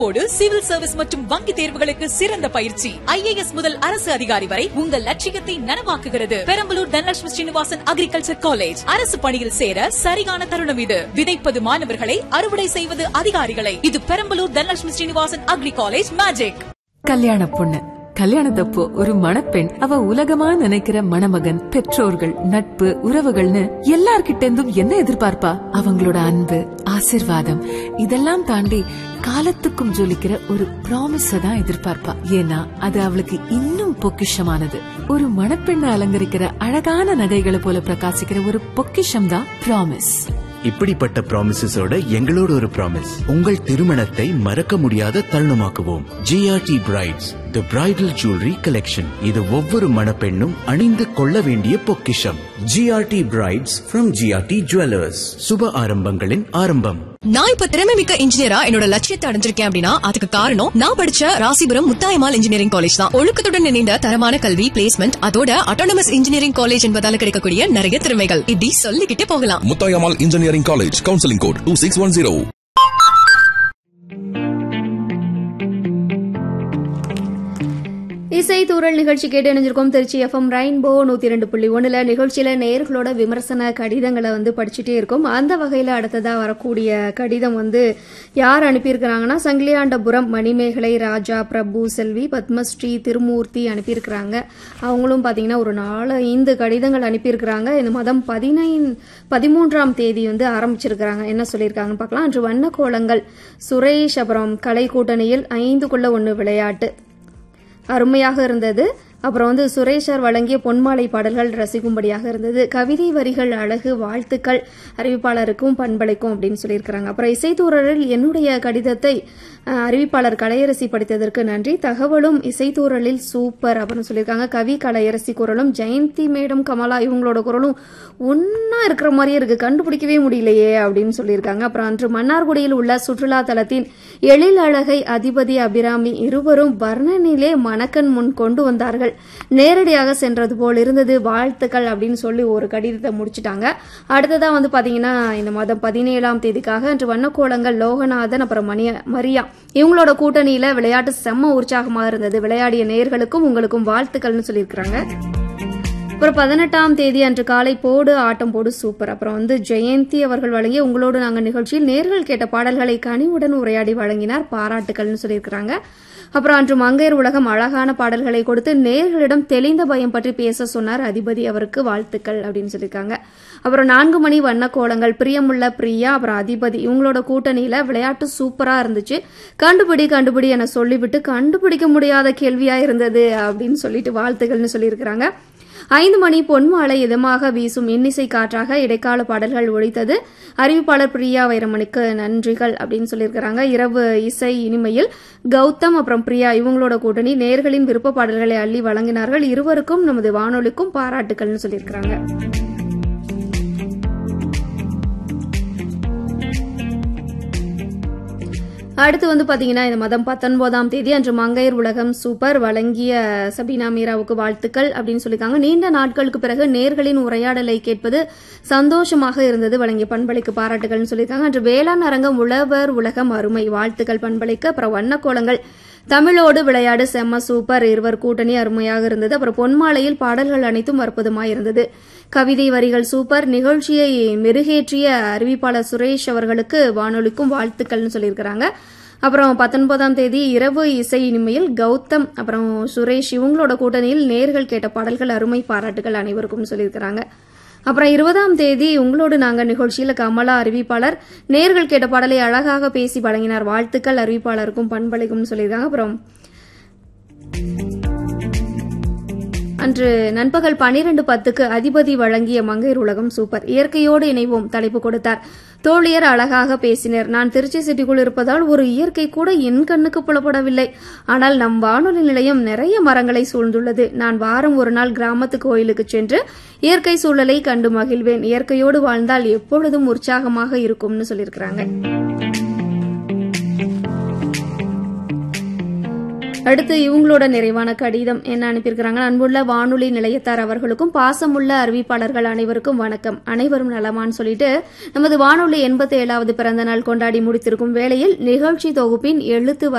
ஓடு civil service மற்றும் வங்கி தேர்வுகளுக்கு சிறந்த பயிற்சி ஐஏஎஸ் முதல் அரசு அதிகாரி வரை உங்கள் லட்சியத்தை நனவாக்குகிறது பெரம்பலூர் தனலட்சுமி ஸ்ரீனிவாசன் அக்ரிகல்ச்சர் காலேஜ் அரசு பணியில் சேர சரியான தருணம் இது விதைப்பது மாணவர்களை அறுவடை செய்வது அதிகாரிகளை இது Perambalur Dhanalakshmi Srinivasan agri college magic கல்யாண பொண்ணு கல்யாணத்தப்போ ஒரு மணப்பெண் அவ உலகமா நினைக்கிற மணமகன் பெற்றோர்கள் நட்பு உறவுகள்னு எல்லார்கிட்ட இருந்தும் என்ன எதிர்பார்ப்பா அவங்களோட அன்பு ஆசிர்வாதம் இதெல்லாம் தாண்டி காலத்துக்கும் ஜொலிக்கிற ஒரு ப்ராமிஸ தான் எதிர்பார்ப்பா ஏன்னா அது அவளுக்கு இன்னும் பொக்கிஷமானது ஒரு மணப்பெண்ணை அலங்கரிக்கிற அழகான நகைகளை போல பிரகாசிக்கிற ஒரு பொக்கிஷம் தான் ப்ராமிஸ் இப்படிப்பட்ட ப்ராமிசஸோட எங்களோட ஒரு ப்ராமிஸ் உங்கள் திருமணத்தை மறக்க முடியாத தருணமாக்குவோம் GRT brides the bridal jewellery collection இது ஒவ்வொரு மணப்பெண்ணும் அணிந்து கொள்ள வேண்டிய பொக்கிஷம் GRT brides from GRT jewellers சுப ஆரம்பங்களின் ஆரம்பம் நான் இப்ப திறமை மிக்க இன்ஜினியரா என்னோட லட்சியத்தை அடைஞ்சிருக்கேன் அப்படின்னா அதுக்கு காரணம் நான் படிச்ச ராசிபுரம் முத்தாயமால் இன்ஜினியரிங் காலேஜ் தான் ஒழுக்கத்துடன் இணைந்த தரமான கல்வி பிளேஸ்மெண்ட் அதோட அட்டானமஸ் இன்ஜினியரிங் காலேஜ் என்பதால கிடைக்கக்கூடிய நிறைய திறமைகள் இப்படி சொல்லிக்கிட்டே போகலாம் Muthayammal engineering college counselling code two six one zero இசை தூரல் நிகழ்ச்சி கேட்டு இணைஞ்சிருக்கோம் திருச்சி எஃப்எம் ரெயின்போ நூத்தி ரெண்டு புள்ளி ஒண்ணுல நிகழ்ச்சியில நேர்களோட விமர்சன கடிதங்களை வந்து படிச்சுட்டே இருக்கோம் அந்த வகையில அடுத்ததா வரக்கூடிய கடிதம் வந்து யார் அனுப்பியிருக்கிறாங்கன்னா சங்கிலியாண்டபுரம் மணிமேகலை ராஜா பிரபு செல்வி பத்மஸ்ரீ திருமூர்த்தி அனுப்பியிருக்கிறாங்க அவங்களும் பாத்தீங்கன்னா ஒரு நாலு ஐந்து கடிதங்கள் அனுப்பியிருக்கிறாங்க இந்த மாதம் பதினைந்து பதிமூன்றாம் தேதி வந்து ஆரம்பிச்சிருக்கிறாங்க என்ன சொல்லியிருக்காங்கன்னு பார்க்கலாம் அன்று வண்ண கோலங்கள் சுரேஷ் அப்புறம் கலை கூட்டணியில் ஐந்துக்குள்ள ஒன்று விளையாட்டு அருமையாக இருந்தது அப்புறம் வந்து சுரேஷர் வழங்கிய பொன்மாலை பாடல்கள் ரசிக்கும்படியாக இருந்தது கவிதை வரிகள் அழகு வாழ்த்துக்கள் அறிவிப்பாளருக்கும் பண்பலைக்கும் அப்படின்னு சொல்லியிருக்கிறாங்க அப்புறம் இசைத்தூரலில் என்னுடைய கடிதத்தை அஹ், அறிவிப்பாளர் கலையரசி படித்ததற்கு நன்றி தகவலும் இசைத்தூரலில் சூப்பர் அப்படின்னு சொல்லியிருக்காங்க கவி கலையரசி குரலும் ஜெயந்தி மேடம் கமலா இவங்களோட குரலும் ஒன்னா இருக்கிற மாதிரியே இருக்கு கண்டுபிடிக்கவே முடியலையே அப்படின்னு சொல்லியிருக்காங்க அப்புறம் அன்று மன்னார்குடியில் உள்ள சுற்றுலா தலத்தின் எழில் அழகை அதிபதி அபிராமி இருவரும் வர்ணனிலே மணக்கன் முன் கொண்டு வந்தார்கள் நேரடியாக சென்றது போல் இருந்தது வாழ்த்துக்கள் அப்படின்னு சொல்லி ஒரு கடிதத்தை முடிச்சிட்டாங்க அடுத்ததா வந்து பாத்தீங்கன்னா இந்த மாதம் பதினேழாம் தேதிக்காக அன்று வண்ணக்கோலங்கள் லோகநாதன் அப்புறம் மணிய மரியா இவங்களோட கூட்டணியில விளையாட்டு செம்ம உற்சாகமாக இருந்தது விளையாடிய நேர்களுக்கும் உங்களுக்கும் வாழ்த்துக்கள்னு சொல்லியிருக்கிறாங்க அப்புறம் பதினெட்டாம் தேதி அன்று காலை போடு ஆட்டம் போடு சூப்பர் அப்புறம் வந்து ஜெயந்தி அவர்கள் வழங்கிய உங்களோடு நாங்கள் நிகழ்ச்சியில் நேர்கள் கேட்ட பாடல்களை கனிவுடன் உரையாடி வழங்கினார் பாராட்டுக்கள்னு சொல்லியிருக்கிறாங்க அப்புறம் அன்று மங்கையர் உலகம் அழகான பாடல்களை கொடுத்து நேர்களிடம் தெளிந்த பயம் பற்றி பேச சொன்னார் அதிபதி அவருக்கு வாழ்த்துக்கள் அப்படின்னு சொல்லியிருக்காங்க அப்புறம் நான்கு மணி வண்ண கோலங்கள் பிரியமுள்ள பிரியா அப்புறம் அதிபதி இவங்களோட கூட்டணியில விளையாட்டு சூப்பரா இருந்துச்சு கண்டுபிடி கண்டுபிடி என சொல்லிவிட்டு கண்டுபிடிக்க முடியாத கேள்வியா இருந்தது அப்படின்னு சொல்லிட்டு வாழ்த்துக்கள்னு சொல்லியிருக்கிறாங்க ஐந்து மணி பொன்மாலை இதமாக வீசும் இன்னிசை காற்றாக இடைக்கால பாடல்கள் ஒழித்தது அறிவிப்பாளர் பிரியா வைரமணிக்கு நன்றிகள் அப்படின்னு சொல்லியிருக்கிறாங்க இரவு இசை இனிமையில் கௌதம் அப்புறம் பிரியா இவங்களோட கூட்டணி நேர்களின் விருப்ப பாடல்களை அள்ளி வழங்கினார்கள் இருவருக்கும் நமது வானொலிக்கும் பாராட்டுக்கள்னு சொல்லியிருக்கிறாங்க அடுத்து வந்து பாத்தீங்கன்னா இந்த மாதம் பத்தொன்பதாம் தேதி அன்று மங்கையர் உலகம் சூப்பர் வழங்கிய சபீனா மீராவுக்கு வாழ்த்துக்கள் அப்படின்னு சொல்லியிருக்காங்க நீண்ட நாட்களுக்கு பிறகு நேர்களின் உரையாடலை கேட்பது சந்தோஷமாக இருந்தது வழங்கிய பண்பலைக்கு பாராட்டுகள்னு சொல்லியிருக்காங்க அன்று வேளாண் அரங்கம் உழவர் உலகம் அருமை வாழ்த்துக்கள் பண்பலைக்கு அப்புறம் வண்ணக்கோலங்கள் தமிழோடு விளையாடு செம்ம சூப்பர் இருவர் கூட்டணி அருமையாக இருந்தது அப்புறம் பொன்மாலையில் பாடல்கள் அனைத்தும் அற்புதமாக இருந்தது கவிதை வரிகள் சூப்பர் நிகழ்ச்சியை மெருகேற்றிய அறிவிப்பாளர் சுரேஷ் அவர்களுக்கு வானொலிக்கும் வாழ்த்துக்கள்னு சொல்லியிருக்கிறாங்க அப்புறம் பத்தொன்பதாம் தேதி இரவு இசை இனிமையில் கௌதம் அப்புறம் சுரேஷ் இவங்களோட கூட்டணியில் நேர்கள் கேட்ட பாடல்கள் அருமை பாராட்டுகள் அனைவருக்கும் சொல்லியிருக்கிறாங்க அப்புறம் இருபதாம் தேதி உங்களோடு நாங்கள் நிகழ்ச்சியில் கமலா அறிவிப்பாளர் நேர்கள் கேட்ட பாடலை அழகாக பேசி வழங்கினார் வாழ்த்துக்கள் அறிவிப்பாளருக்கும் பண்பலைக்கும் சொல்லியிருக்காங்க அப்புறம் அன்று நண்பகல் பனிரெண்டு பத்துக்கு அதிபதி வழங்கிய மங்கையர் உலகம் சூப்பர் இயற்கையோடு இணைவோம் தலைப்பு கொடுத்தார் தோழியர் அழகாக பேசினர் நான் திருச்சி சிட்டிக்குள் இருப்பதால் ஒரு இயற்கை கூட என் கண்ணுக்கு புலப்படவில்லை ஆனால் நம் வானொலி நிலையம் நிறைய மரங்களை சூழ்ந்துள்ளது நான் வாரம் ஒரு நாள் கிராமத்து கோயிலுக்கு சென்று இயற்கை சூழலை கண்டு மகிழ்வேன் இயற்கையோடு வாழ்ந்தால் எப்பொழுதும் உற்சாகமாக இருக்கும்னு சொல்லியிருக்கிறாங்க அடுத்து இவங்களோட நிறைவான கடிதம் என்ன அனுப்பியிருக்கிறாங்க அன்புள்ள வானொலி நிலையத்தார் அவர்களுக்கும் பாசமுள்ள அறிவிப்பாளர்கள் அனைவருக்கும் வணக்கம் அனைவரும் நலமான்னு சொல்லிட்டு நமது வானொலி எண்பத்தி ஏழாவது பிறந்த நாள் கொண்டாடி முடித்திருக்கும் வேளையில் நிகழ்ச்சி தொகுப்பின் எழுத்து